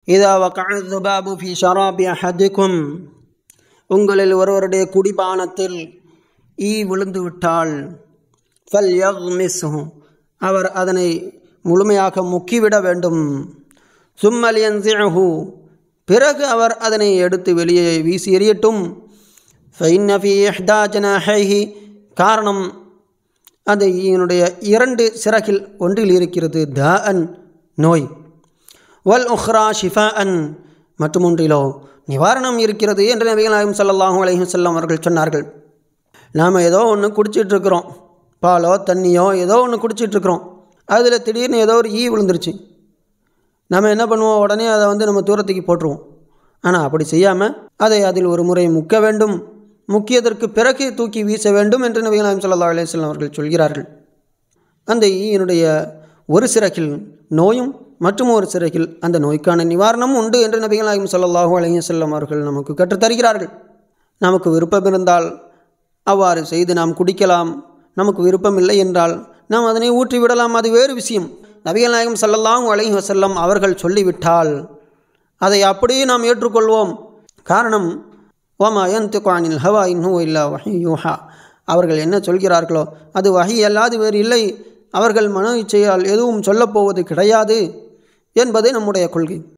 இதா வகாபு ஃபி ஷராபி அஹதிக்கும் உங்களில் ஒருவருடைய குடிபானத்தில் ஈ விழுந்து விட்டால் ஃபல் யக்மிஸ்ஹு அவர் அதனை முழுமையாக முக்கிவிட வேண்டும் சும்மல் யன்சிஹு பிறகு அவர் அதனை எடுத்து வெளியே வீசி எறியட்டும் ஃபைன்ன ஃபி இஹ்தா ஜனாஹைஹி காரணம் அது ஈயினுடைய இரண்டு சிறகில் ஒன்றில் இருக்கிறது த அன் நோய் வல் உஹ்ரா ஷிஃபா அன் மற்றும் ஒன்றிலோ நிவாரணம் இருக்கிறது என்று நபிகள் நாயகம் ஸல்லல்லாஹு அலைஹி வஸல்லம் அவர்கள் சொன்னார்கள் நாம் ஏதோ ஒன்று குடிச்சிட்ருக்குறோம் பாலோ தண்ணியோ ஏதோ ஒன்று குடிச்சிட்ருக்குறோம் அதில் திடீர்னு ஏதோ ஒரு ஈ விழுந்துருச்சு நம்ம என்ன பண்ணுவோம் உடனே அதை வந்து நம்ம தூரத்துக்கு போட்டுருவோம் ஆனால் அப்படி செய்யாமல் அதை அதில் ஒரு முறை முக்க வேண்டும் முக்கியதற்கு பிறகு தூக்கி வீச வேண்டும் என்று நபிகள் நாயகம் ஸல்லல்லாஹு அலைஹி வஸல்லம் அவர்கள் சொல்கிறார்கள் அந்த ஈயினுடைய ஒரு சிறகில் நோயும் மற்றும் ஒரு சிறகில் அந்த நோய்க்கான நிவாரணம் உண்டு என்று நபிகள் நாயகம் ஸல்லல்லாஹு அலைஹி வஸல்லம் அவர்கள் நமக்கு கற்றுத்தருகிறார்கள் நமக்கு விருப்பம் இருந்தால் அவ்வாறு செய்து நாம் குடிக்கலாம் நமக்கு விருப்பம் இல்லை என்றால் நாம் அதனை ஊற்றி விடலாம் அது வேறு விஷயம் நபிகள் நாயகம் ஸல்லல்லாஹு அலைஹி வஸல்லம் அவர்கள் சொல்லிவிட்டால் அதை அப்படியே நாம் ஏற்றுக்கொள்வோம் காரணம் ஓமா யன்திகானில் ஹவா இன்னும் இல்லா வஹி யூஹா அவர்கள் என்ன சொல்கிறார்களோ அது வஹி அல்லாது வேறு இல்லை அவர்கள் மன இச்சையால் எதுவும் சொல்லப்போவது கிடையாது என்பது நம்முடைய கொள்கை